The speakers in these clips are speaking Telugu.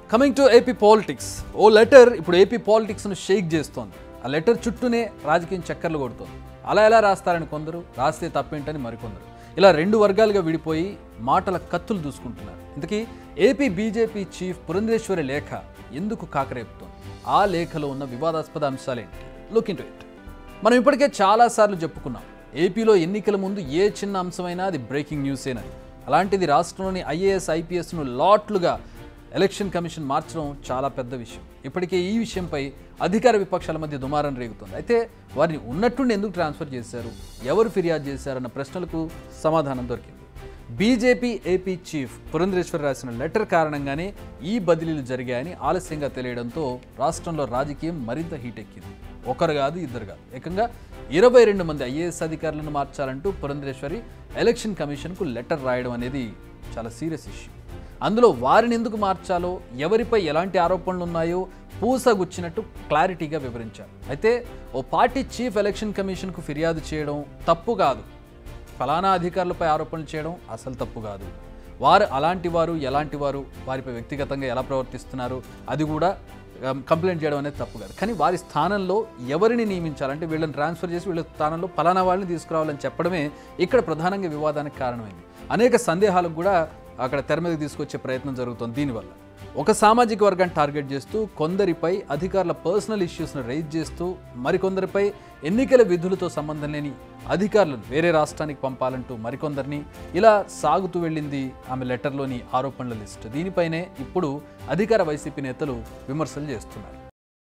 కమింగ్ టు ఏపీ పాలిటిక్స్ ఓ లెటర్ ఇప్పుడు ఏపీ పాలిటిక్స్ను షేక్ చేస్తోంది ఆ లెటర్ చుట్టూనే రాజకీయం చక్కర్లు కొడుతోంది అలా ఎలా రాస్తారని కొందరు రాస్తే తప్పేంటని మరికొందరు ఇలా రెండు వర్గాలుగా విడిపోయి మాటల కత్తులు దూసుకుంటున్నారు ఇంతకీ ఏపీ బీజేపీ చీఫ్ పురంధేశ్వరి లేఖ ఎందుకు కాకరేపుతోంది ఆ లేఖలో ఉన్న వివాదాస్పద అంశాలేంటి లుక్ ఇన్ టు ఇట్ మనం ఇప్పటికే చాలాసార్లు చెప్పుకున్నాం ఏపీలో ఎన్నికల ముందు ఏ చిన్న అంశమైనా అది బ్రేకింగ్ న్యూసేనని అలాంటిది రాష్ట్రంలోని ఐఏఎస్ ఐపీఎస్ను లాట్లుగా ఎలక్షన్ కమిషన్ మార్చడం చాలా పెద్ద విషయం ఇప్పటికే ఈ విషయంపై అధికార విపక్షాల మధ్య దుమారం రేగుతుంది అయితే వారిని ఉన్నట్టుండి ఎందుకు ట్రాన్స్ఫర్ చేశారు ఎవరు ఫిర్యాదు చేశారన్న ప్రశ్నలకు సమాధానం దొరికింది బీజేపీ ఏపీ చీఫ్ పురంధరేశ్వర్ రాసిన లెటర్ కారణంగానే ఈ బదిలీలు జరిగాయని ఆలస్యంగా తెలియడంతో రాష్ట్రంలో రాజకీయం మరింత హీట్ ఎక్కింది ఒకరు కాదు ఇద్దరు కాదు ఏకంగా ఇరవై రెండు మంది ఐఏఎస్ అధికారులను మార్చాలంటూ పురంధరేశ్వరి ఎలక్షన్ కమిషన్కు లెటర్ రాయడం అనేది చాలా సీరియస్ ఇష్యూ అందులో వారిని ఎందుకు మార్చాలో ఎవరిపై ఎలాంటి ఆరోపణలు ఉన్నాయో పూసగుచ్చినట్టు క్లారిటీగా వివరించారు అయితే ఓ పార్టీ చీఫ్ ఎలక్షన్ కమిషన్కు ఫిర్యాదు చేయడం తప్పు కాదు ఫలానా అధికారులపై ఆరోపణలు చేయడం అసలు తప్పు కాదు వారు అలాంటి వారు ఎలాంటి వారు వారిపై వ్యక్తిగతంగా ఎలా ప్రవర్తిస్తున్నారు అది కూడా um, కంప్లైంట్ చేయడం అనేది తప్పు కాదు కానీ వారి స్థానంలో ఎవరిని నియమించాలంటే వీళ్ళని ట్రాన్స్ఫర్ చేసి వీళ్ళ స్థానంలో ఫలానా వాళ్ళని తీసుకురావాలని చెప్పడమే ఇక్కడ ప్రధానంగా వివాదానికి కారణమైంది అనేక సందేహాలకు కూడా అక్కడ తెర మీదకి తీసుకొచ్చే ప్రయత్నం జరుగుతుంది దీనివల్ల ఒక సామాజిక వర్గాన్ని టార్గెట్ చేస్తూ కొందరిపై అధికారుల పర్సనల్ ఇష్యూస్ను రైజ్ చేస్తూ మరికొందరిపై ఎన్నికల విధులతో సంబంధం లేని అధికారులను వేరే రాష్ట్రానికి పంపాలంటూ మరికొందరిని ఇలా సాగుతూ వెళ్ళింది ఆమె లెటర్లోని ఆరోపణల లిస్ట్ దీనిపైనే ఇప్పుడు అధికార వైసీపీ నేతలు విమర్శలు చేస్తున్నారు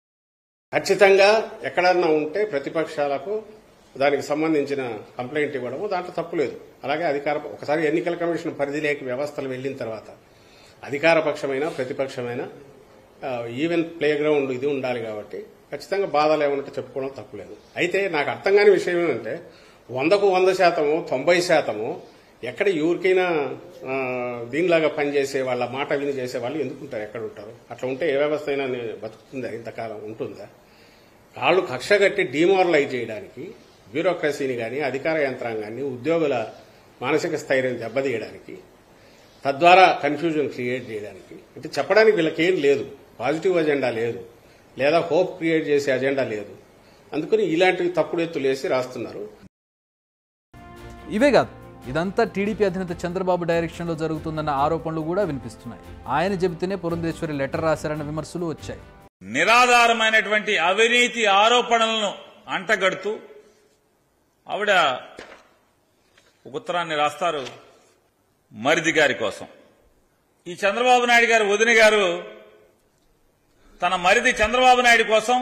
ఖచ్చితంగా ఎక్కడన్నా ఉంటే ప్రతిపక్షాలకు దానికి సంబంధించిన కంప్లైంట్ ఇవ్వడము దాంట్లో తప్పులేదు అలాగే అధికార ఒకసారి ఎన్నికల కమిషన్ పరిధిలోకి వ్యవస్థలు వెళ్ళిన తర్వాత అధికార పక్షమైన ప్రతిపక్షమైన ఆ, ఈవెన్ ప్లే గ్రౌండ్ ఇది ఉండాలి కాబట్టి ఖచ్చితంగా బాధలు ఏమంటే చెప్పుకోవడం తప్పులేదు అయితే నాకు అర్థం కాని విషయం ఏంటంటే వందకు వంద శాతము తొంభై శాతము ఎక్కడ ఎవరికైనా ఆ, దీనిలాగా పనిచేసే వాళ్ళ మాట విని చేసే వాళ్ళు ఎందుకు ఉంటారు ఎక్కడ ఉంటారు అట్లా ఉంటే ఏ వ్యవస్థ అయినా ని- బతుకుతుందా ఇంతకాలం ఉంటుందా వాళ్ళు కక్ష కట్టి డిమారలైజ్ చేయడానికి బ్యూరోక్రసీని కానీ అధికార యంత్రాంగాన్ని ఉద్యోగుల మానసిక స్థైర్యం దెబ్బతీయడానికి తద్వారా కన్ఫ్యూజన్ క్రియేట్ చేయడానికి అంటే చెప్పడానికి వీళ్ళకి ఏం లేదు పాజిటివ్ అజెండా లేదు లేదా హోప్ క్రియేట్ చేసే అజెండా లేదు అందుకని ఇలాంటివి తప్పుడు ఎత్తులేసి రాస్తున్నారు ఇవే కాదు ఇదంతా టీడీపీ అధినేత చంద్రబాబు డైరెక్షన్లో జరుగుతుందన్న ఆరోపణలు కూడా వినిపిస్తున్నాయి ఆయన చెబితేనే పురంధేశ్వరి లెటర్ రాశారన్న విమర్శలు వచ్చాయి నిరాధారమైనటువంటి అవినీతి ఆరోపణలను అంటగడుతూ ఆవిడ ఒక ఉత్తరాన్ని రాస్తారు మరిది గారి కోసం ఈ చంద్రబాబు నాయుడు గారు వదిన గారు తన మరిది చంద్రబాబు నాయుడు కోసం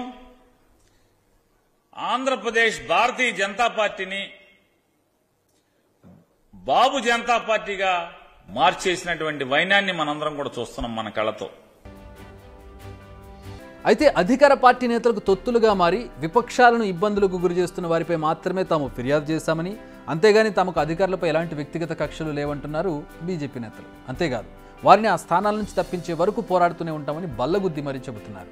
ఆంధ్రప్రదేశ్ భారతీయ జనతా పార్టీని బాబు జనతా పార్టీగా మార్చేసినటువంటి వైనాన్ని మనందరం కూడా చూస్తున్నాం మన కళ్ళతో అయితే అధికార పార్టీ నేతలకు తొత్తులుగా మారి విపక్షాలను ఇబ్బందులకు గురి చేస్తున్న వారిపై మాత్రమే తాము ఫిర్యాదు చేశామని అంతేగాని తమకు అధికారులపై ఎలాంటి వ్యక్తిగత కక్షలు లేవంటున్నారు బీజేపీ నేతలు అంతేకాదు వారిని ఆ స్థానాల నుంచి తప్పించే వరకు పోరాడుతూనే ఉంటామని బల్లగుద్ది మరీ చెబుతున్నారు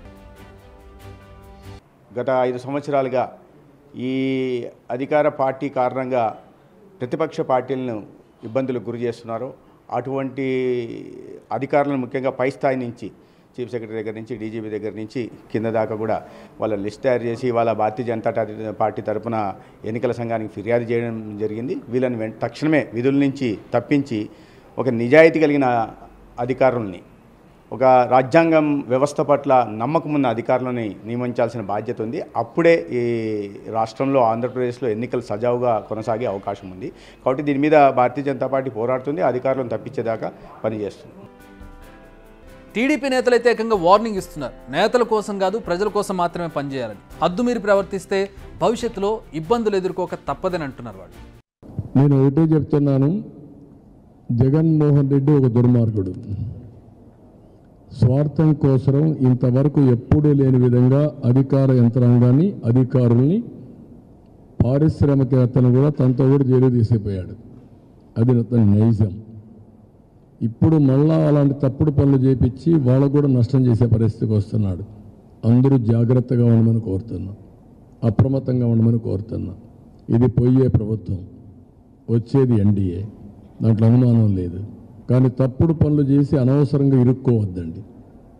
గత ఐదు సంవత్సరాలుగా ఈ అధికార పార్టీ కారణంగా ప్రతిపక్ష పార్టీలను ఇబ్బందులకు గురి చేస్తున్నారు అటువంటి అధికారులను ముఖ్యంగా పై స్థాయి నుంచి చీఫ్ సెక్రటరీ దగ్గర నుంచి డీజీపీ దగ్గర నుంచి కింద దాకా కూడా వాళ్ళ లిస్ట్ తయారు చేసి వాళ్ళ భారతీయ జనతా తా- పార్టీ తరపున ఎన్నికల సంఘానికి ఫిర్యాదు చేయడం జరిగింది వీళ్ళని వెంట తక్షణమే విధుల నుంచి తప్పించి ఒక నిజాయితీ కలిగిన అధికారుల్ని ఒక రాజ్యాంగం వ్యవస్థ పట్ల నమ్మకం ఉన్న అధికారులని నియమించాల్సిన బాధ్యత ఉంది అప్పుడే ఈ రాష్ట్రంలో ఆంధ్రప్రదేశ్లో ఎన్నికలు సజావుగా కొనసాగే అవకాశం ఉంది కాబట్టి దీని మీద భారతీయ జనతా పార్టీ పోరాడుతుంది అధికారులను తప్పించేదాకా పనిచేస్తుంది టీడీపీ నేతలైతే ఏకంగా వార్నింగ్ ఇస్తున్నారు నేతల కోసం కాదు ప్రజల కోసం మాత్రమే పనిచేయాలని హద్దు మీరు ప్రవర్తిస్తే భవిష్యత్తులో ఇబ్బందులు ఎదుర్కోక తప్పదని అంటున్నారు వాళ్ళు నేను ఒకటే చెప్తున్నాను జగన్మోహన్ రెడ్డి ఒక దుర్మార్గుడు స్వార్థం కోసం ఇంతవరకు ఎప్పుడూ లేని విధంగా అధికార యంత్రాంగాన్ని అధికారుల్ని పారిశ్రామికవేత్తలను కూడా తనతో కూడా జైలు తీసిపోయాడు అది అతని నైజం ఇప్పుడు మళ్ళా అలాంటి తప్పుడు పనులు చేపించి వాళ్ళకు కూడా నష్టం చేసే పరిస్థితికి వస్తున్నాడు అందరూ జాగ్రత్తగా ఉండమని కోరుతున్నా అప్రమత్తంగా ఉండమని కోరుతున్నా ఇది పోయే ప్రభుత్వం వచ్చేది ఎన్డీఏ దాంట్లో అనుమానం లేదు కానీ తప్పుడు పనులు చేసి అనవసరంగా ఇరుక్కోవద్దండి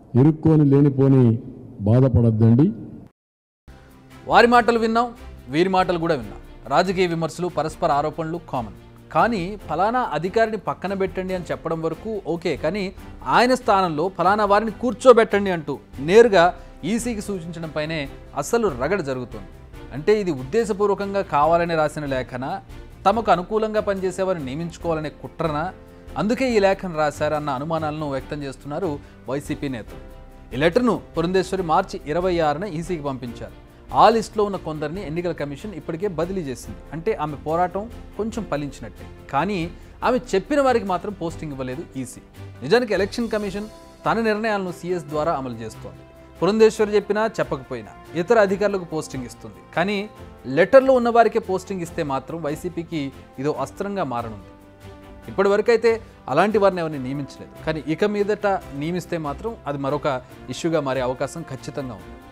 ఇరుక్కొని లేనిపోని బాధపడద్దండి వారి మాటలు విన్నాం వీరి మాటలు కూడా విన్నాం రాజకీయ విమర్శలు పరస్పర ఆరోపణలు కామన్ కానీ ఫలానా అధికారిని పక్కన పెట్టండి అని చెప్పడం వరకు ఓకే కానీ ఆయన స్థానంలో ఫలానా వారిని కూర్చోబెట్టండి అంటూ నేరుగా ఈసీకి సూచించడం పైనే అసలు రగడ జరుగుతుంది అంటే ఇది ఉద్దేశపూర్వకంగా కావాలని రాసిన లేఖన తమకు అనుకూలంగా పనిచేసే వారిని నియమించుకోవాలనే కుట్రన అందుకే ఈ లేఖను రాశారన్న అనుమానాలను వ్యక్తం చేస్తున్నారు వైసీపీ నేతలు ఈ లెటర్ను పురంధేశ్వరి మార్చి ఇరవై ఆరున ఈసీకి పంపించారు ఆ లిస్టులో ఉన్న కొందరిని ఎన్నికల కమిషన్ ఇప్పటికే బదిలీ చేసింది అంటే ఆమె పోరాటం కొంచెం ఫలించినట్టే కానీ ఆమె చెప్పిన వారికి మాత్రం పోస్టింగ్ ఇవ్వలేదు ఈసీ నిజానికి ఎలక్షన్ కమిషన్ తన నిర్ణయాలను సీఎస్ ద్వారా అమలు చేస్తోంది పురంధేశ్వరి చెప్పినా చెప్పకపోయినా ఇతర అధికారులకు పోస్టింగ్ ఇస్తుంది కానీ లెటర్లో ఉన్న వారికే పోస్టింగ్ ఇస్తే మాత్రం వైసీపీకి ఇదో అస్త్రంగా మారనుంది ఇప్పటి వరకు అయితే అలాంటి వారిని ఎవరిని నియమించలేదు కానీ ఇక మీదట నియమిస్తే మాత్రం అది మరొక ఇష్యూగా మారే అవకాశం ఖచ్చితంగా ఉంది